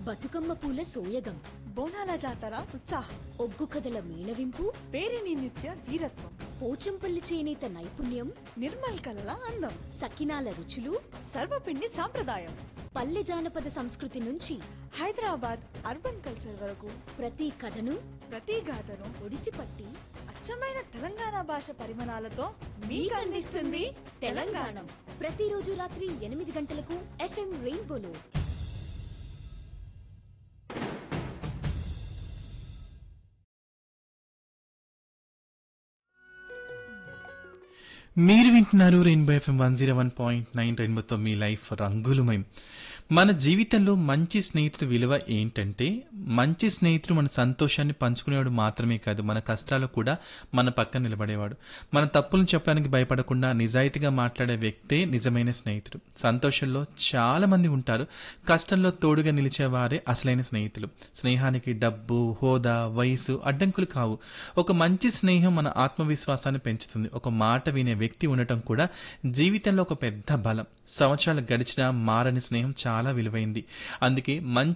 బతుకమ్మ పూల సోయగం బోనాల జాతర ఉత్సాహం ఒగ్గు కథల మేళవింపు పేరిని నిత్య వీరత్వం పోచంపల్లి చేనేత నైపుణ్యం నిర్మల్ కలల అందం సకినాల రుచులు సర్వపిండి సాంప్రదాయం పల్లె జానపద సంస్కృతి నుంచి హైదరాబాద్ అర్బన్ కల్చర్ వరకు ప్రతి కథను ప్రతి గాథను ఒడిసిపట్టి అచ్చమైన తెలంగాణ భాష పరిమాణాలతో మీకు అందిస్తుంది తెలంగాణ ప్రతిరోజు రాత్రి ఎనిమిది గంటలకు ఎఫ్ఎం రెయిన్బోలో మీరు వింటున్నారు Rainbow FM one zero one point nine రెయిన్బోతో మీ లైఫ్ రంగులమయం మన జీవితంలో మంచి స్నేహితుడి విలువ ఏంటంటే మంచి స్నేహితుడు మన సంతోషాన్ని పంచుకునేవాడు మాత్రమే కాదు మన కష్టాలు కూడా మన పక్కన నిలబడేవాడు మన తప్పులను చెప్పడానికి భయపడకుండా నిజాయితీగా మాట్లాడే వ్యక్తే నిజమైన స్నేహితుడు సంతోషంలో చాలా మంది ఉంటారు కష్టంలో తోడుగా నిలిచేవారే అసలైన స్నేహితులు స్నేహానికి డబ్బు హోదా వయసు అడ్డంకులు కావు ఒక మంచి స్నేహం మన ఆత్మవిశ్వాసాన్ని పెంచుతుంది ఒక మాట వినే వ్యక్తి ఉండటం కూడా జీవితంలో ఒక పెద్ద బలం సంవత్సరాలు గడిచినా మారని స్నేహం చాలా విలువైంది అందుకే మంచి